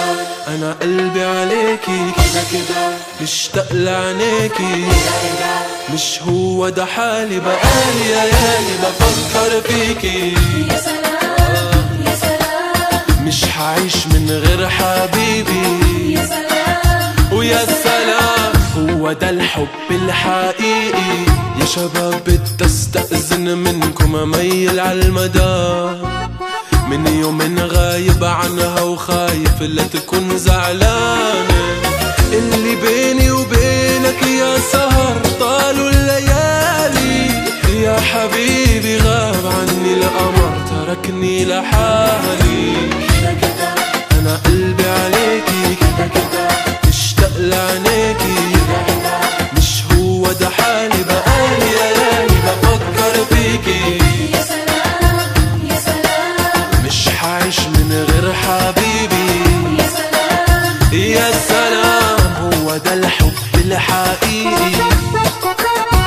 انا قلبي عليكي كده كده مشتاق لعينيكي كده مش هو ده حالي بقالي ليالي بفكر فيكي يا سلام يا سلام مش هعيش من غير حبيبي يا سلام ويا سلام هو ده الحب الحقيقي يا شباب بدي استأذن منكم اميل على المدى من يوم غايب عنها وخايف لا تكون زعلانة اللي بيني وبينك يا سهر طالوا الليالي يا حبيبي غاب عني القمر تركني لحالي كده كده انا قلبي عليكي كده كده مشتاق لعينيكي كده مش هو ده حالي بقالي ليالي بفكر فيكي يا سلام يا سلام مش هعيش من غير حبيبي يا سلام يا سلام هو ده الحب الحقيقي